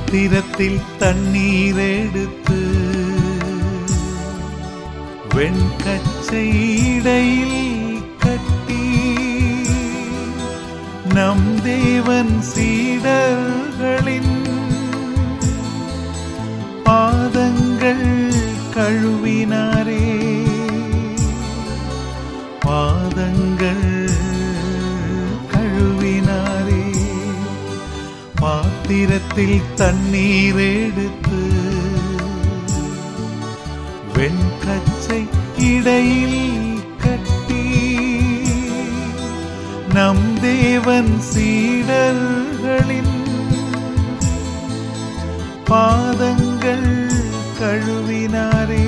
பாத்திரத்தில் தண்ணீர் எடுத்து வெண்கச்சை இடையில் கட்டி நம் தேவன் சீடர்களின் பாதங்கள் கழுவினாரே பாதங்கள் கழுவினாரே பாத்திரத்தில் தண்ணீர் எடுத்து வெண்கச்சை இடையில் கட்டி நம் தேவன் சீடர்களின் பாதங்கள் கழுவினாரே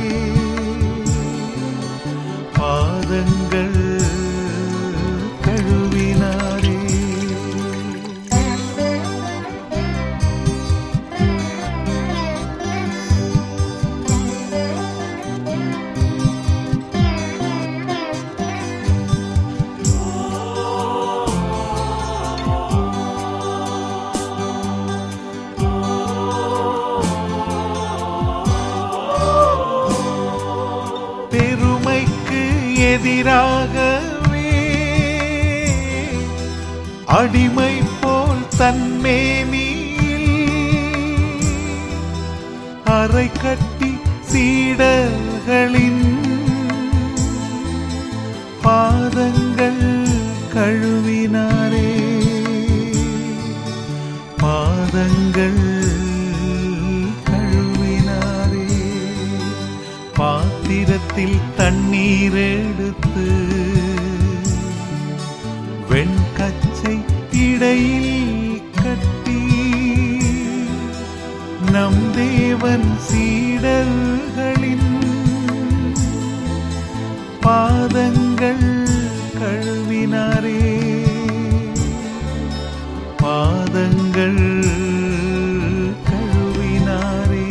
பாதங்கள் கழுவினாரே பெருமைக்கு எதிராகவே அடிமை போல் தன்மேனியில் அறை கட்டி சீடர்களின் பாதங்கள் கழுவினாரே பாதங்கள் கழுவினாரே பாத்திரத்தில் தண்ணீர் எடுத்து வெண்கச்சை இடையில் கட்டி நம் தேவன் சீடர்களின் பாதங்கள் கழுவினாரே பாதங்கள் கழுவினாரே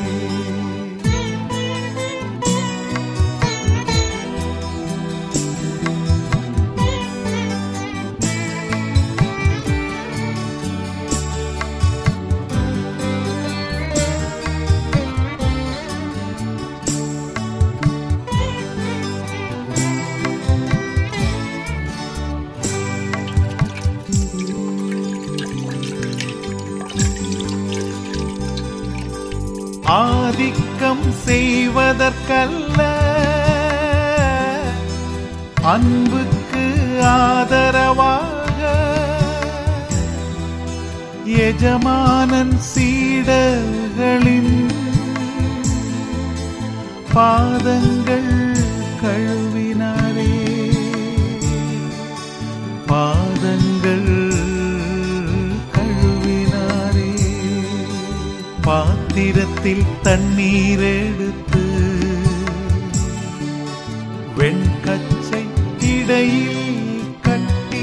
ஆதிக்கம் செய்வதற்கல்ல அன்புக்கு ஆதரவாக எஜமானன் சீடர்களின் பாதங்கள் கழுவினாரே பாதங்கள் கழுவினாரே பாத்திரத்தில் தண்ணீர் எடுத்து வெண்கச்சை இடையில் கட்டி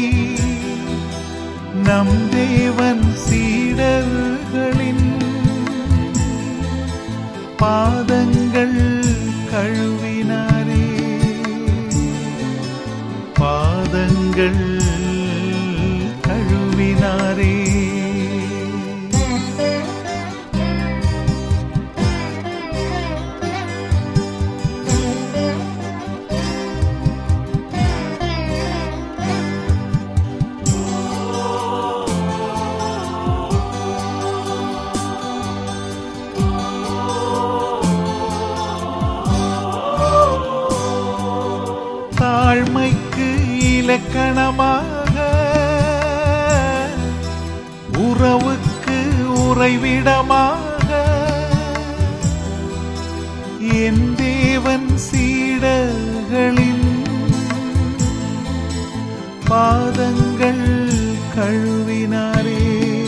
நம் தேவன் சீடர்களின் பாதங்கள் கழுவினாரே பாதங்கள் கழுவினாரே தாழ்மைக்கு இலக்கணமாக உறவுக்கு உறைவிடமாக என் தேவன் சீடர்களின் பாதங்கள் கழுவினாரே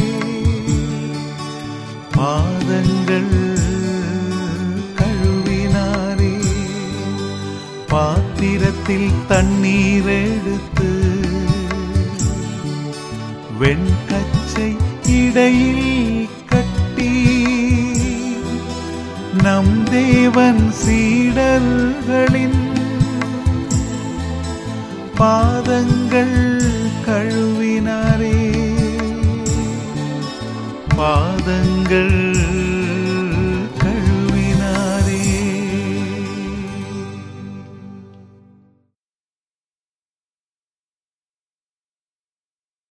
பாதங்கள் கழுவினாரே பாத்திரத்தில் தண்ணீர் எடுத்து வெண்கச்சை இடையில் கட்டி நம் தேவன் சீடர்களின் பாதங்கள் கழுவினாரே பாதங்கள்